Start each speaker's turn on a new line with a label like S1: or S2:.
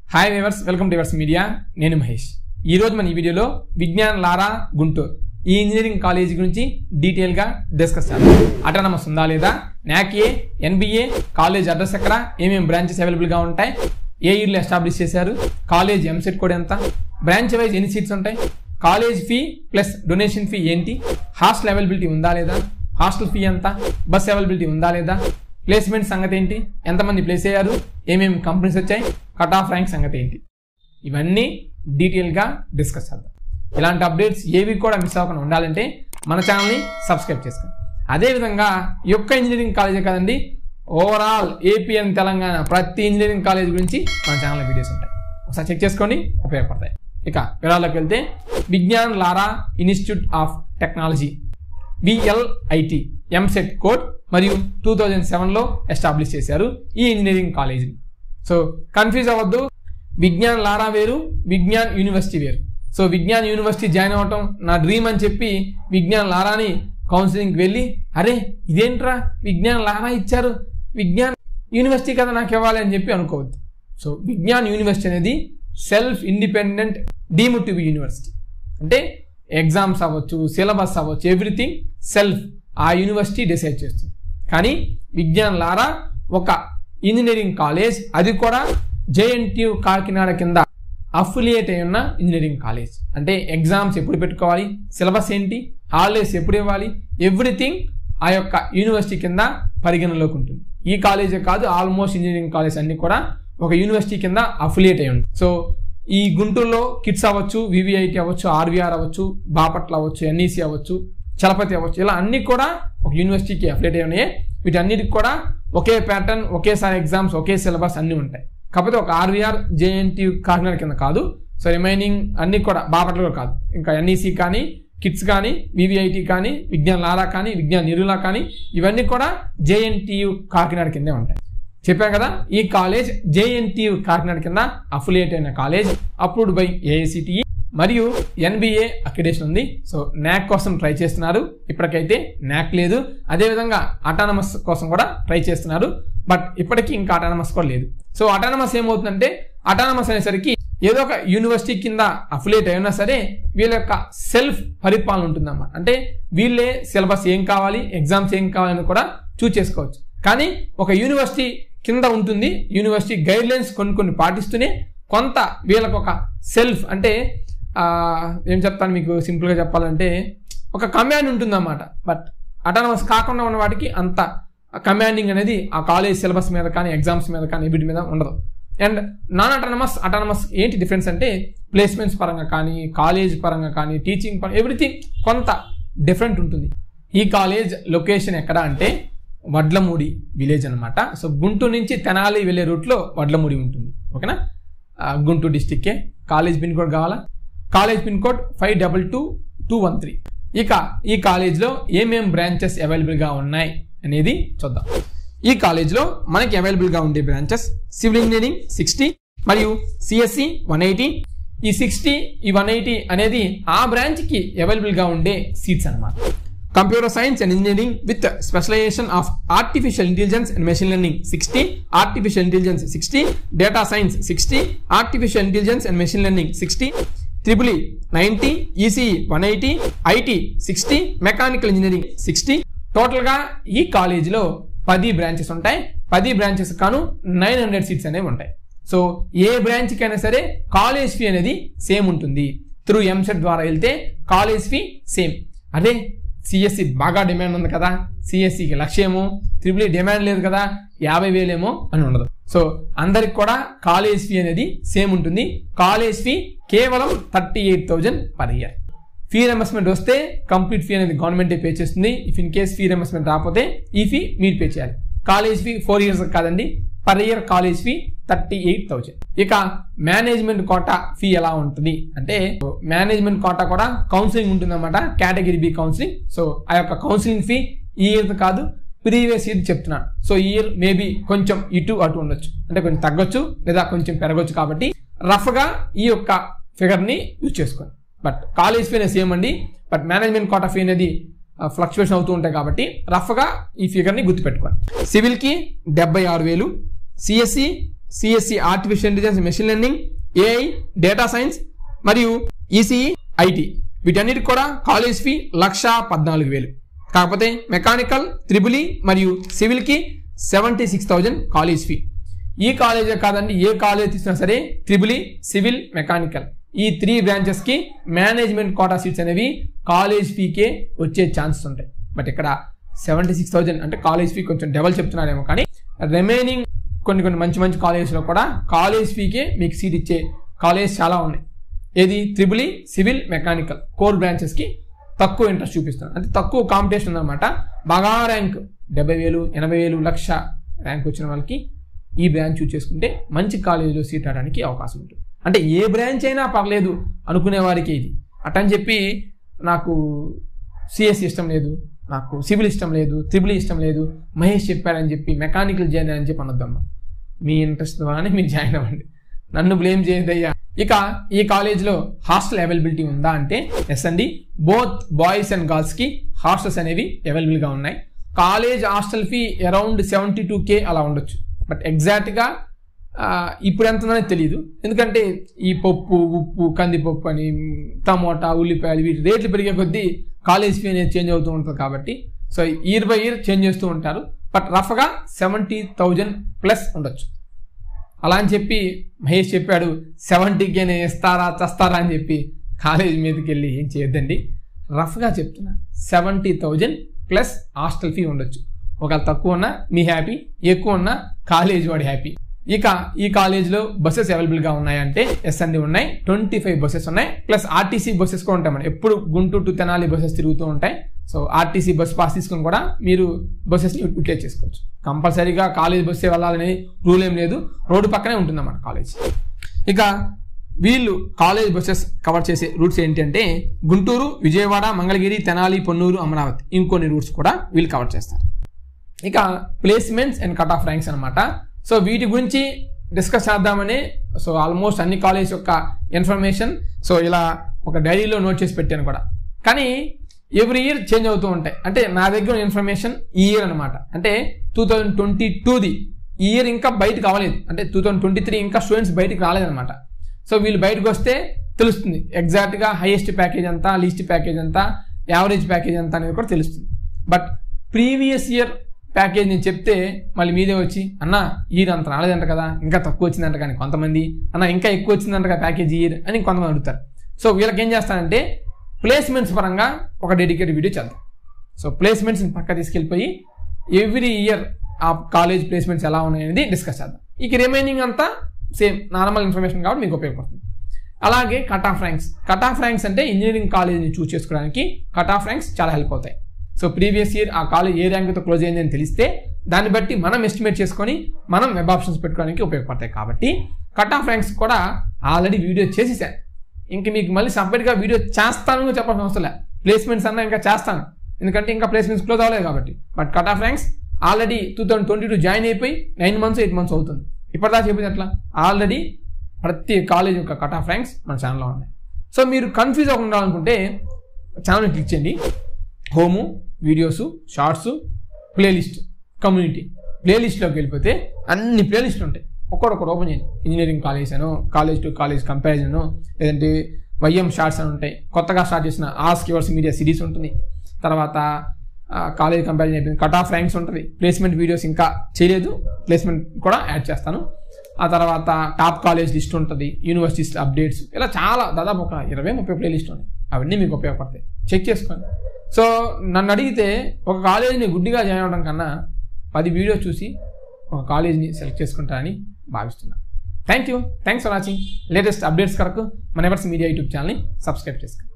S1: hi viewers welcome to verse media నేను మహేష్ ఈ రోజు మన ఈ వీడియోలో విజ్ఞాన్ లారా గుంటూరు ఈ ఇంజనీరింగ్ కాలేజీ గురించి డీటెయిల్గా డిస్కస్ చేద్దాం అటానమస్ ఉందా లేదా నాక్ఏ ఎన్బిఏ కాలేజ్ అడ్రస్ ఎక్కడ ఏమేమి బ్రాంచెస్ అవైలబుల్గా ఉంటాయి ఏ ఇయర్లో ఎస్టాబ్లిష్ చేశారు కాలేజ్ ఎంసెట్ కూడా ఎంత బ్రాంచ్ వైజ్ ఎన్ని సీట్స్ ఉంటాయి college fee plus donation fee ఏంటి హాస్టల్ అవైలబిలిటీ ఉందా లేదా హాస్టల్ ఫీ ఎంత బస్ అవైలబిలిటీ ఉందా లేదా ప్లేస్మెంట్ సంగతి ఏంటి ఎంతమంది ప్లేస్ అయ్యారు ఏమేమి కంపెనీస్ వచ్చాయి కట్ ఆఫ్ ర్యాంక్ సంగతి ఏంటి ఇవన్నీ డీటెయిల్గా డిస్కస్ చేద్దాం ఇలాంటి అప్డేట్స్ ఏవి కూడా మిస్ అవ్వకుండా ఉండాలంటే మన ఛానల్ని సబ్స్క్రైబ్ చేసుకోండి అదేవిధంగా ఈ యొక్క ఇంజనీరింగ్ కాలేజే కదండి ఓవరాల్ ఏపీ అండ్ తెలంగాణ ప్రతి ఇంజనీరింగ్ కాలేజ్ గురించి మన ఛానల్లో వీడియోస్ ఉంటాయి ఒకసారి చెక్ చేసుకోండి ఉపయోగపడతాయి ఇక వివరాల్లోకి వెళ్తే Vignan Lara institute of technology VLIT EAMCET code మరియు టూ థౌజండ్ సెవెన్లో ఎస్టాబ్లిష్ చేశారు ఈ ఇంజనీరింగ్ కాలేజీని సో కన్ఫ్యూజ్ అవ్వద్దు విజ్ఞాన్ లారా వేరు విజ్ఞాన్ యూనివర్సిటీ వేరు సో విజ్ఞాన్ యూనివర్సిటీ జాయిన్ అవ్వటం నా డ్రీమ్ అని చెప్పి విజ్ఞాన్ లారాని కౌన్సిలింగ్కి వెళ్ళి అరే ఇదేంట్రా విజ్ఞాన్ లారా ఇచ్చారు విజ్ఞాన్ యూనివర్సిటీ కదా నాకు ఇవ్వాలి అని చెప్పి అనుకోవద్దు సో విజ్ఞాన్ యూనివర్సిటీ అనేది self independent deem to be university అంటే ఎగ్జామ్స్ అవ్వచ్చు సిలబస్ అవ్వచ్చు ఎవ్రీథింగ్ సెల్ఫ్ ఆ యూనివర్సిటీ డిసైడ్ చేస్తుంది కానీ విజ్ఞాన్ లారా ఒక ఇంజనీరింగ్ కాలేజ్ అది కూడా జేఎన్టీయు కాకినాడ కింద అఫిలియేట్ అయి ఉన్న ఇంజనీరింగ్ కాలేజ్ అంటే ఎగ్జామ్స్ ఎప్పుడు పెట్టుకోవాలి సిలబస్ ఏంటి హాలిడేస్ ఎప్పుడు ఇవ్వాలి ఎవ్రీథింగ్ ఆ యొక్క యూనివర్సిటీ కింద పరిగణలోకి ఉంటుంది ఈ కాలేజే కాదు ఆల్మోస్ట్ ఇంజనీరింగ్ కాలేజ్ అన్ని కూడా ఒక యూనివర్సిటీ కింద అఫిలియేట్ అయి ఉంది సో ఈ గుంటూరులో కిట్స్ అవ్వచ్చు వివిఐటి అవ్వచ్చు ఆర్వీఆర్ అవ్వచ్చు బాపట్ల అవ్వచ్చు ఎన్ఈసి అవ్వచ్చు చలపతి అవ్వచ్చు ఇలా అన్ని కూడా ఒక యూనివర్సిటీకి అఫిలియేట్ అయి ఉన్నాయి వీటన్నిటికి కూడా ఒకే ప్యాటర్న్ ఒకేసారి ఎగ్జామ్స్ ఒకే సిలబస్ అన్ని ఉంటాయి కాకపోతే ఒక ఆర్వీఆర్ జేఎన్టీ కాకినాడ కింద కాదు సో రిమైనింగ్ అన్ని కూడా బాపట్లలో కాదు ఇంకా ఎన్ఈసి కానీ కిట్స్ కానీ వివిఐటి కానీ విజ్ఞాన్ లారా కానీ విజ్ఞాన్ నిరులా కానీ ఇవన్నీ కూడా జేఎన్టీయు కాకినాడ కిందే ఉంటాయి చెప్పాను కదా ఈ కాలేజ్ జేఎన్టీయు కాకినాడ కింద అఫిలియేట్ అయిన కాలేజ్ అప్రూవ్డ్ బై ఏఐసిటిఈ మరియు ఎన్బిఏ అక్రిడేషన్ ఉంది సో నాక్ కోసం ట్రై చేస్తున్నారు ఇప్పటికైతే నాక్ లేదు అదేవిధంగా అటానమస్ కోసం కూడా ట్రై చేస్తున్నారు బట్ ఇప్పటికీ ఇంకా అటానమస్ కూడా లేదు సో అటానమస్ ఏమవుతుందంటే అటానమస్ అనేసరికి ఏదో ఒక యూనివర్సిటీ కింద అఫిలియేట్ అయినా సరే వీళ్ళ యొక్క సెల్ఫ్ పరిపాలన ఉంటుందన్నమాట అంటే వీళ్ళే సిలబస్ ఏం కావాలి ఎగ్జామ్స్ ఏం కావాలని కూడా చూస్ చేసుకోవచ్చు కానీ ఒక యూనివర్సిటీ కింద ఉంటుంది యూనివర్సిటీ గైడ్ లైన్స్ కొన్ని కొన్ని పాటిస్తూనే కొంత వీళ్ళకు ఒక సెల్ఫ్ అంటే ఏం చెప్తాను మీకు సింపుల్గా చెప్పాలంటే ఒక కమాండ్ ఉంటుందన్నమాట బట్ అటానమస్ కాకుండా ఉన్న వాటికి అంత కమాండింగ్ అనేది ఆ కాలేజ్ సిలబస్ మీద కానీ ఎగ్జామ్స్ మీద కానీ వీటి మీద ఉండదు అండ్ నాన్ అటానమస్ అటానమస్ ఏంటి డిఫరెన్స్ అంటే ప్లేస్మెంట్స్ పరంగా కానీ కాలేజ్ పరంగా కానీ టీచింగ్ పరంగా ఎవ్రీథింగ్ కొంత డిఫరెంట్ ఉంటుంది ఈ కాలేజ్ లొకేషన్ ఎక్కడ అంటే వడ్లమూడి విలేజ్ అనమాట సో గుంటూరు నుంచి తెనాలి వెళ్ళే రూట్లో వడ్లమూడి ఉంటుంది ఓకేనా గుంటూరు డిస్టిక్కే కాలేజ్ పిన్ కోడ్ కావాలా college pin code five double two two one three ఇక ఈ కాలేజ్లో ఏమేం బ్రాంచెస్ అవైలబుల్గా ఉన్నాయి అనేది చూద్దాం ఈ కాలేజ్లో మనకి అవైలబుల్గా ఉండే బ్రాంచెస్ సివిల్ ఇంజనీరింగ్ సిక్స్టీ మరియు సిఎస్సి వన్ ఎయిటీ ఈ సిక్స్టీ ఈ వన్ ఎయిటీ అనేది ఆ బ్రాంచ్కి అవైలబుల్గా ఉండే సీట్స్ అనమాట computer science and engineering with specialization of artificial intelligence and machine learning sixty artificial intelligence sixty data science sixty artificial intelligence and machine learning sixty triple ninety ECE one eighty IT sixty mechanical engineering sixty టోటల్గా ఈ కాలేజీలో పది branches ఉంటాయి పది branches కాను nine hundred seats అనేవి ఉంటాయి so ఏ బ్రాంచ్కి అయినా సరే కాలేజ్ ఫీ అనేది సేమ్ ఉంటుంది త్రూ ఎంసెట్ ద్వారా వెళ్తే కాలేజ్ ఫీ సేమ్ అదే సిఎస్సి బాగా డిమాండ్ ఉంది కదా సిఎస్సికి లక్ష్యమో త్రిబుల్ డిమాండ్ లేదు కదా యాభై వేలేమో అని ఉండదు సో అందరికి కూడా కాలేజ్ ఫీ అనేది సేమ్ ఉంటుంది కాలేజ్ ఫీ కేవలం thirty eight thousand per year fee reimbursement వస్తే కంప్లీట్ ఫీ అనేది గవర్నమెంటే పే చేస్తుంది if in case fee reimbursement రాకపోతే ఈ ఫీ మీరు పే చేయాలి కాలేజ్ ఫీ ఫోర్ ఇయర్స్ కాదండి per year college fee thirty eight thousand ఇక మేనేజ్మెంట్ కోటా ఫీ ఎలా ఉంటుంది అంటే మేనేజ్మెంట్ కోటా కూడా కౌన్సిలింగ్ ఉంటుంది అనమాట కేటగిరీ బి కౌన్సిలింగ్ సో ఆ యొక్క కౌన్సిలింగ్ ఫీ ఈ ఇయర్ కాదు ప్రీవియస్ ఇయర్ చెప్తున్నాను సో ఈ ఇయర్ మేబీ కొంచెం ఇటు అటు ఉండొచ్చు అంటే కొంచెం తగ్గొచ్చు లేదా కొంచెం పెరగొచ్చు కాబట్టి రఫ్గా ఈ యొక్క ఫిగర్ని యూజ్ చేసుకోండి బట్ కాలేజ్ ఫీ అనేది సేమ్ అండి బట్ మేనేజ్మెంట్ కోటా ఫీ అనేది ఫ్లక్చువేషన్ అవుతూ ఉంటాయి కాబట్టి రఫ్గా ఈ ఫిగర్ని గుర్తుపెట్టుకోండి సివిల్కి డెబ్బై ఆరు వేలు CSE CSE artificial intelligence machine learning AI data science మరియు ఈసీఈ ఐటీ వీటన్నిటికి కూడా కాలేజ్ ఫీ లక్ష పద్నాలుగు వేలు కాకపోతే మెకానికల్ త్రిబులి మరియు సివిల్కి seventy six thousand college fee ఈ కాలేజే కాదండి ఏ కాలేజ్ తీసుకున్నా సరే త్రిబులి సివిల్ మెకానికల్ ఈ త్రీ బ్రాంచెస్కి మేనేజ్మెంట్ కోటా సీట్స్ అనేవి కాలేజ్ ఫీకే వచ్చే ఛాన్సెస్ ఉంటాయి బట్ ఇక్కడ సెవెంటీ సిక్స్ థౌజండ్ అంటే కాలేజ్ ఫీ కొంచెం డబల్ చెప్తున్నారేమో కానీ రిమైనింగ్ కొన్ని కొన్ని మంచి మంచి కాలేజెస్లో కూడా కాలేజ్ ఫీకే మీకు సీట్ ఇచ్చే కాలేజ్ చాలా ఉన్నాయి ఏది త్రిబులి సివిల్ మెకానికల్ కోర్ బ్రాంచెస్కి తక్కువ ఇంట్రెస్ట్ చూపిస్తున్నారు అంటే తక్కువ కాంపిటీషన్ ఉందన్నమాట బాగా ర్యాంక్ డెబ్బై వేలు ఎనభై వేలు లక్ష ర్యాంక్ వచ్చిన వాళ్ళకి ఈ బ్రాంచ్ చూస్ చేసుకుంటే మంచి కాలేజీలో సీట్ రావడానికి అవకాశం ఉంటుంది అంటే ఏ బ్రాంచ్ అయినా పర్లేదు అనుకునే వారికి ఇది అటని చెప్పి నాకు సిఎస్ ఇష్టం లేదు నాకు సివిల్ ఇష్టం లేదు త్రిబుల్ ఇష్టం లేదు మహేష్ చెప్పాడని చెప్పి మెకానికల్ జాయిన్ అని చెప్పి అనొద్దమ్మా మీ ఇంట్రెస్ట్ ద్వారానే మీరు జాయిన్ అవ్వండి నన్ను బ్లేమ్ చేయదయ్యా ఇక ఈ కాలేజ్లో హాస్టల్ అవైలబిలిటీ ఉందా అంటే ఎస్ అండి బోత్ బాయ్స్ అండ్ గర్ల్స్కి హాస్టల్స్ అనేవి అవైలబుల్గా ఉన్నాయి college hostel fee around seventy two K అలా ఉండొచ్చు బట్ ఎగ్జాక్ట్గా ఇప్పుడు ఎంత ఉందనేది తెలియదు ఎందుకంటే ఈ పప్పు ఉప్పు కందిపప్పు అని టమోటా ఉల్లిపాయలు వీటి రేట్లు పెరిగే కొద్దీ కాలేజ్ ఫీ అనేది చేంజ్ అవుతూ ఉంటుంది కాబట్టి so year by year change చేస్తూ ఉంటారు బట్ రఫ్గా సెవెంటీ థౌజండ్ ప్లస్ ఉండొచ్చు అలా అని చెప్పి మహేష్ చెప్పాడు సెవెంటీకే నేను ఇస్తారా చస్తారా అని చెప్పి కాలేజ్ మీదకి వెళ్ళి ఏం చేయొద్దండి రఫ్గా చెప్తున్నా seventy thousand plus hostel fee ఉండొచ్చు ఒకవేళ తక్కువ ఉన్నా మీ హ్యాపీ ఎక్కువ ఉన్నా కాలేజ్ వాడి హ్యాపీ ఇక ఈ కాలేజ్లో బస్సెస్ అవైలబుల్గా ఉన్నాయంటే ఎస్ఎన్డి ఉన్నాయి ట్వంటీ ఫైవ్ బస్సెస్ ఉన్నాయి ప్లస్ ఆర్టీసీ బస్సెస్ కూడా ఉంటాయి మనం ఎప్పుడు గుంటూరు టు తెనాలి బస్సెస్ తిరుగుతూ ఉంటాయి సో ఆర్టీసీ బస్ పాస్ తీసుకుని కూడా మీరు బస్సెస్ని యూటిలైజ్ చేసుకోవచ్చు కంపల్సరీగా కాలేజ్ బస్సే వెళ్ళాలని రూల్ ఏం లేదు రోడ్డు పక్కనే ఉంటుందన్నమాట కాలేజ్ ఇక వీళ్ళు కాలేజ్ బస్సెస్ కవర్ చేసే రూట్స్ ఏంటి అంటే గుంటూరు విజయవాడ మంగళగిరి తెనాలి పొన్నూరు అమరావతి ఇంకొన్ని రూట్స్ కూడా వీళ్ళు కవర్ చేస్తారు ఇక placements and cut off ranks అనమాట సో వీటి గురించి డిస్కస్ చేద్దామని సో ఆల్మోస్ట్ అన్ని కాలేజ్ యొక్క ఇన్ఫర్మేషన్ సో ఇలా ఒక డైరీలో నోట్ చేసి పెట్టాను కూడా కానీ ఎవ్రీ ఇయర్ చేంజ్ అవుతూ ఉంటాయి అంటే నా దగ్గర ఇన్ఫర్మేషన్ ఈ ఇయర్ అనమాట అంటే టూ థౌజండ్ ట్వంటీ టూది ఈ ఇయర్ ఇంకా బయటకు అవ్వలేదు అంటే టూ థౌజండ్ ట్వంటీ త్రీ ఇంకా స్టూడెంట్స్ బయటకు రాలేదన్నమాట సో వీళ్ళు బయటకు వస్తే తెలుస్తుంది ఎగ్జాక్ట్గా హైయెస్ట్ ప్యాకేజ్ ఎంత లీస్ట్ ప్యాకేజ్ ఎంత యావరేజ్ ప్యాకేజ్ ఎంత అనేది కూడా తెలుస్తుంది బట్ ప్రీవియస్ ఇయర్ ప్యాకేజ్ నేను చెప్తే మళ్ళీ మీదే వచ్చి అన్న ఇయర్ అంత రాలేదంట కదా ఇంకా తక్కువ వచ్చిందంట కానీ కొంతమంది అన్న ఇంకా ఎక్కువ వచ్చిందంట కదా ప్యాకేజ్ ఇయర్ అని కొంతమంది అడుగుతారు సో వీళ్ళకి ఏం చేస్తానంటే ప్లేస్మెంట్స్ పరంగా ఒక డెడికేటెడ్ వీడియో చేద్దాం సో ప్లేస్మెంట్స్ని పక్క తీసుకెళ్ళిపోయి ఎవ్రీ ఇయర్ ఆ కాలేజ్ ప్లేస్మెంట్స్ ఎలా ఉన్నాయనేది డిస్కస్ చేద్దాం ఇక రిమైనింగ్ అంతా సేమ్ నార్మల్ ఇన్ఫర్మేషన్ కాబట్టి మీకు ఉపయోగపడుతుంది అలాగే cut off ranks cut off ranks అంటే ఇంజనీరింగ్ కాలేజ్ని చూస్ చేసుకోవడానికి కట్ ఆఫ్ ర్యాంక్స్ చాలా హెల్ప్ అవుతాయి సో ప్రీవియస్ ఇయర్ ఆ కాలేజ్ ఏ ర్యాంక్తో క్లోజ్ అయింది అని తెలిస్తే దాన్ని బట్టి మనం ఎస్టిమేట్ చేసుకొని మనం వెబ్ ఆప్షన్స్ పెట్టుకోవడానికి ఉపయోగపడతాయి కాబట్టి కట్ ఆఫ్ ర్యాంక్స్ కూడా ఆల్రెడీ వీడియో చేసేసాను ఇంక మీకు మళ్ళీ సపరేట్గా వీడియో చేస్తాను చెప్పాల్సిన అవసరం లేదు ప్లేస్మెంట్స్ అన్నా ఇంకా చేస్తాను ఎందుకంటే ఇంకా ప్లేస్మెంట్స్ క్లోజ్ అవ్వలేదు కాబట్టి but cut off ranks already two thousand twenty two join అయిపోయి నైన్ మంత్స్ ఎయిట్ మంత్స్ అవుతుంది ఇప్పటిదాకా చెప్పింది ఎట్లా ఆల్రెడీ ప్రతి కాలేజ్ యొక్క కట్ ఆఫ్ ర్యాంక్స్ మన ఛానల్లో ఉన్నాయి సో మీరు కన్ఫ్యూజ్ అవ్వకుండా ఉండాలనుకుంటే ఛానల్ని క్లిక్ చేయండి home videos shorts playlist community ప్లేలిస్ట్లోకి వెళ్ళిపోతే అన్ని ప్లేలిస్టులు ఉంటాయి ఒక్కొక్కటి ఓపెన్ చేయండి ఇంజనీరింగ్ కాలేజ్ అనో కాలేజ్ టు కాలేజ్ కంపారిజన్ లేదంటే వైఎం షార్ట్స్ అని ఉంటాయి కొత్తగా స్టార్ట్ చేసిన ఆస్క్ యువర్స్ మీడియా సిరీస్ ఉంటుంది తర్వాత కాలేజ్ కంపారిజన్ అయిపోయింది కట్ ఆఫ్ ర్యాంక్స్ ఉంటుంది ప్లేస్మెంట్ వీడియోస్ ఇంకా చేయలేదు ప్లేస్మెంట్ కూడా యాడ్ చేస్తాను ఆ తర్వాత టాప్ కాలేజ్ లిస్ట్ ఉంటుంది యూనివర్సిటీస్ అప్డేట్స్ ఇలా చాలా దాదాపు ఒక ఇరవై ముప్పై ప్లే లిస్ట్ ఉన్నాయి అవన్నీ మీకు ఉపయోగపడతాయి చెక్ చేసుకోండి సో నన్ను అడిగితే ఒక కాలేజీని గుడ్డిగా జాయిన్ అవ్వడం కన్నా పది వీడియోస్ చూసి ఒక కాలేజీని సెలెక్ట్ చేసుకుంటారని భావిస్తున్నాను thank you thanks for watching latest updates కొరకు మన ఎవర్స్ మీడియా యూట్యూబ్ ఛానల్ని సబ్స్క్రైబ్ చేసుకోండి